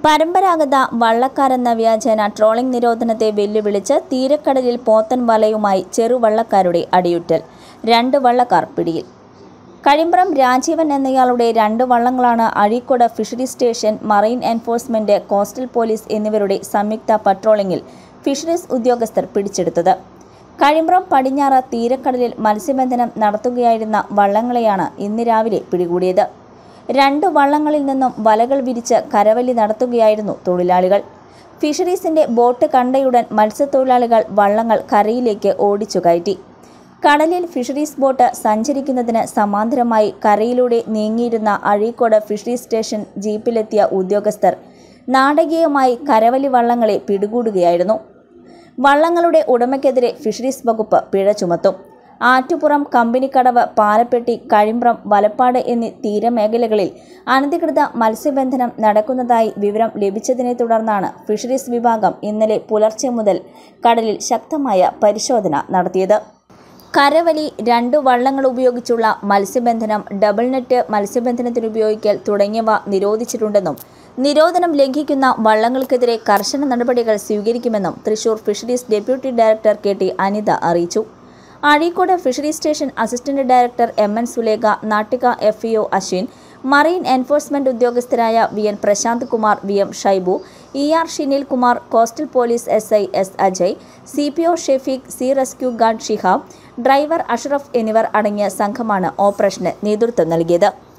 പരമ്പരാഗത വള്ളക്കാരെന്ന വ്യാജേന ട്രോളിംഗ് നിരോധനത്തെ വെല്ലുവിളിച്ച് തീരക്കടലിൽ പോത്തൻ വലയുമായി ചെറുവള്ളക്കാരുടെ അടിയുറ്റൽ രണ്ട് വള്ളക്കാർ പിടിയിൽ കഴിമ്പ്രം രാജീവൻ എന്നയാളുടെ രണ്ട് വള്ളങ്ങളാണ് Azhikode fishery station marine enforcement coastal police എന്നിവരുടെ സംയുക്ത പട്രോളിംഗിൽ ഫിഷറീസ് ഉദ്യോഗസ്ഥർ പിടിച്ചെടുത്തത് കഴിമ്പ്രം പടിഞ്ഞാറ് തീരക്കടലിൽ മത്സ്യബന്ധനം നടത്തുകയായിരുന്ന വള്ളങ്ങളെയാണ് ഇന്ന് രാവിലെ പിടികൂടിയത് രണ്ട് വള്ളങ്ങളിൽ നിന്നും വലകൾ വിരിച്ച് കരവലി നടത്തുകയായിരുന്നു തൊഴിലാളികൾ ഫിഷറീസിന്റെ ബോട്ട് കണ്ടയുടൻ മത്സ്യത്തൊഴിലാളികൾ വള്ളങ്ങൾ കരയിലേക്ക് ഓടിച്ചു കയറ്റി കടലിൽ ഫിഷറീസ് ബോട്ട് സഞ്ചരിക്കുന്നതിന് സമാന്തരമായി കരയിലൂടെ നീങ്ങിയിരുന്ന അഴീക്കോട് ഫിഷറീസ് സ്റ്റേഷൻ ജീപ്പിലെത്തിയ ഉദ്യോഗസ്ഥർ നാടകീയമായി കരവലി വള്ളങ്ങളെ പിടികൂടുകയായിരുന്നു വള്ളങ്ങളുടെ ഉടമയ്ക്കെതിരെ ഫിഷറീസ് വകുപ്പ് പിഴ ചുമത്തും ആറ്റുപുറം കമ്പനിക്കടവ് പാലപ്പെട്ടി കഴിമ്പ്രം വലപ്പാട് എന്നീ തീരമേഖലകളിൽ അനധികൃത മത്സ്യബന്ധനം നടക്കുന്നതായി വിവരം ലഭിച്ചതിനെ തുടർന്നാണ് ഫിഷറീസ് വിഭാഗം ഇന്നലെ പുലർച്ചെ മുതൽ കടലിൽ ശക്തമായ പരിശോധന നടത്തിയത് കരവലി രണ്ടു വള്ളങ്ങൾ ഉപയോഗിച്ചുള്ള മത്സ്യബന്ധനം ഡബിൾ നെറ്റ് മത്സ്യബന്ധനത്തിന് ഉപയോഗിക്കൽ തുടങ്ങിയവ നിരോധിച്ചിട്ടുണ്ടെന്നും നിരോധനം ലംഘിക്കുന്ന വള്ളങ്ങൾക്കെതിരെ കർശന നടപടികൾ സ്വീകരിക്കുമെന്നും Thrissur fisheries deputy director K T Anitha അറിയിച്ചു Azhikode fisheries station assistant director M N Sulekha Nattika F EO Ashwin marine enforcement ഉദ്യോഗസ്ഥരായ V N Prashanth Kumar V M Shaibu E R Shinil Kumar coastal police S I S Ajay C P O Shefeeq sea rescue guard Shihab driver Ashraf എന്നിവർ അടങ്ങിയ സംഘമാണ് ഓപ്പറേഷന് നേതൃത്വം നൽകിയത്